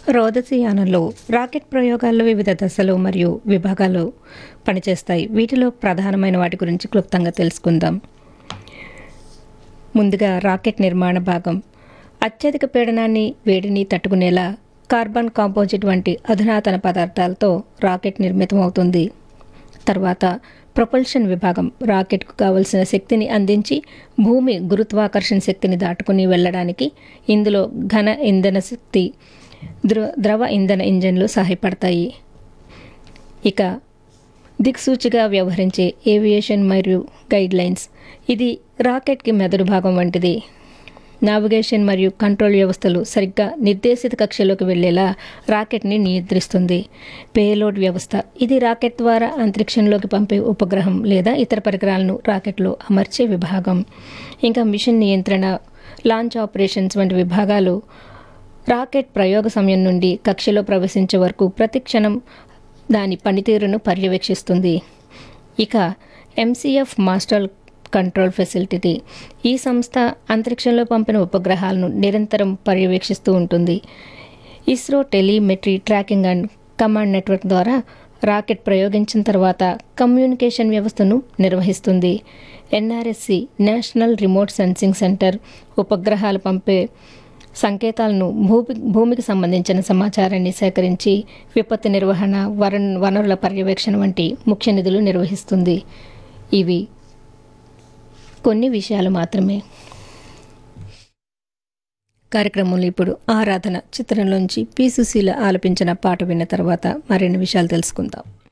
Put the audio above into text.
రోదసియానంలో rocket ప్రయోగాల్లో వివిధ దశలు మరియు విభాగాలు పనిచేస్తాయి వీటిలో ప్రధానమైన వాటి గురించి క్లుప్తంగా తెలుసుకుందాం ముందుగా రాకెట్ నిర్మాణ భాగం అత్యధిక పీడనాన్ని వేడిని తట్టుకునేలా కార్బన్ కాంపోజిట్ వంటి అధునాతన పదార్థాలతో రాకెట్ నిర్మితమవుతుంది తర్వాత ప్రొపల్షన్ విభాగం రాకెట్కు కావలసిన శక్తిని అందించి భూమి గురుత్వాకర్షణ శక్తిని దాటుకుని వెళ్ళడానికి ఇందులో ఘన ఇంధన శక్తి ద్రవ ద్రవ ఇంధన ఇంజన్లు సహాయపడతాయి ఇక దిక్సూచిగా వ్యవహరించే ఏవియేషన్ మరియు గైడ్ లైన్స్ ఇది రాకెట్కి మెదడు భాగం వంటిది నావిగేషన్ మరియు కంట్రోల్ వ్యవస్థలు సరిగ్గా నిర్దేశిత కక్షలోకి వెళ్లేలా రాకెట్ని నియంత్రిస్తుంది పేలోడ్ వ్యవస్థ ఇది రాకెట్ ద్వారా అంతరిక్షంలోకి పంపే ఉపగ్రహం లేదా ఇతర పరికరాలను రాకెట్లో అమర్చే విభాగం ఇంకా మిషన్ నియంత్రణ లాంచ్ ఆపరేషన్స్ వంటి విభాగాలు రాకెట్ ప్రయోగ సమయం నుండి కక్షలో ప్రవేశించే వరకు ప్రతి క్షణం దాని పనితీరును పర్యవేక్షిస్తుంది ఇక ఎంసీఎఫ్ మాస్టర్ కంట్రోల్ ఫెసిలిటీ ఈ సంస్థ అంతరిక్షంలో పంపిన ఉపగ్రహాలను నిరంతరం పర్యవేక్షిస్తూ ఉంటుంది ISRO telemetry tracking and command network ద్వారా రాకెట్ ప్రయోగించిన తర్వాత కమ్యూనికేషన్ వ్యవస్థను నిర్వహిస్తుంది NRSC national remote sensing centre ఉపగ్రహాలు పంపే సంకేతాలను భూమి భూమికి సంబంధించిన సమాచారాన్ని సేకరించి విపత్తు నిర్వహణ వర వనరుల పర్యవేక్షణ వంటి ముఖ్య నిధులు నిర్వహిస్తుంది ఇవి కొన్ని విషయాలు మాత్రమే కార్యక్రమంలో ఇప్పుడు ఆరాధన చిత్రంలోంచి పి సుశీల ఆలపించిన పాట విన్న తర్వాత మరిన్ని విషయాలు తెలుసుకుందాం